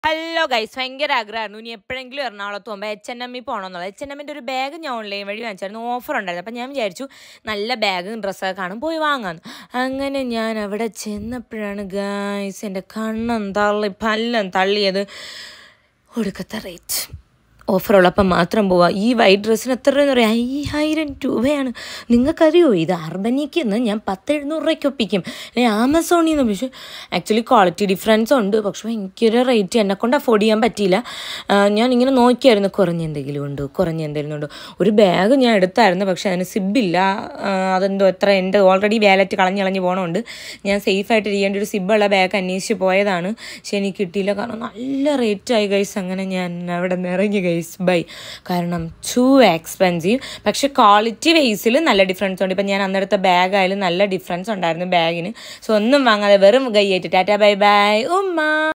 hello guys ഭയങ്കര ആഗ്രഹമായിരുന്നു ഇനി എപ്പോഴെങ്കിലും എറണാകുളത്ത് പോകുമ്പോൾ എച്ച് എൻ എമ്മിൽ പോകണമെന്നുള്ളത് എച്ച് എൻ എമ്മിൻ്റെ ഒരു ബാഗ് ഞാൻ ഓൺലൈൻ വഴി വാങ്ങിച്ചായിരുന്നു ഓഫർ ഉണ്ടായിരുന്നു അപ്പം ഞാൻ വിചാരിച്ചു നല്ല ബാഗും ഡ്രസ്സൊക്കെ കാണും പോയി വാങ്ങാമെന്ന് അങ്ങനെ ഞാൻ അവിടെ ചെന്നപ്പോഴാണ് ഗൈസ് എൻ്റെ കണ്ണം തള്ളി പല്ലം തള്ളിയത് ഒടുക്കത്തെ റേറ്റ് ഓഫർ ഉള്ളപ്പം മാത്രം പോവാ ഈ വൈറ്റ് ഡ്രസ്സിന് എത്ര രൂപയെന്ന് പറയാം അയ്യായിരം രൂപയാണ് നിങ്ങൾക്കറിയോ ഇത് അർബനിക്ക് നിന്ന് ഞാൻ പത്ത് എഴുന്നൂറ് രൂപയ്ക്ക് ഒപ്പിക്കും അല്ലെങ്കിൽ ആമസോണിൽ നിന്ന് പക്ഷേ ആക്ച്വലി ക്വാളിറ്റി ഡിഫറൻസ് ഉണ്ട് പക്ഷേ ഭയങ്കര റേറ്റ് എന്നെ കൊണ്ട് അഫോർഡ് ചെയ്യാൻ പറ്റിയില്ല ആ, ഞാൻ ഇങ്ങനെ നോക്കിയായിരുന്നു കുറഞ്ഞ എന്തെങ്കിലും ഉണ്ടോ കുറഞ്ഞ എന്തെങ്കിലും ഉണ്ടോ ഒരു ബാഗ് ഞാൻ എടുത്തായിരുന്നു പക്ഷേ അതിന് സിബില്ല അതെന്തോ എത്ര എൻ്റെ ഓൾറെഡി വാലറ്റ് കളഞ്ഞ് കളഞ്ഞ് പോകണമുണ്ട് ഞാൻ സേഫായിട്ട് ഇരിക്കേണ്ട ഒരു സിബുള്ള ബാഗ് അന്വേഷിച്ച് പോയതാണ് പക്ഷെ എനിക്ക് കിട്ടിയില്ല കാരണം നല്ല റേറ്റായി ഗൈസ് അങ്ങനെ ഞാൻ അവിടെ നിന്ന് ഇറങ്ങി ഗൈസ് ബൈ കാരണം ടു എക്സ്പെൻസീവ് പക്ഷെ ക്വാളിറ്റി വൈസിൽ നല്ല ഡിഫറൻസ് ഉണ്ട് ഇപ്പം ഞാൻ അന്നെടുത്ത ബാഗ് ആയാലും നല്ല ഡിഫറൻസ് ഉണ്ടായിരുന്നു ബാഗിന് സോ ഒന്നും വാങ്ങാതെ വെറും കൈയേറ്റ് ടാറ്റാ ബൈ ബൈ ഉമ്മ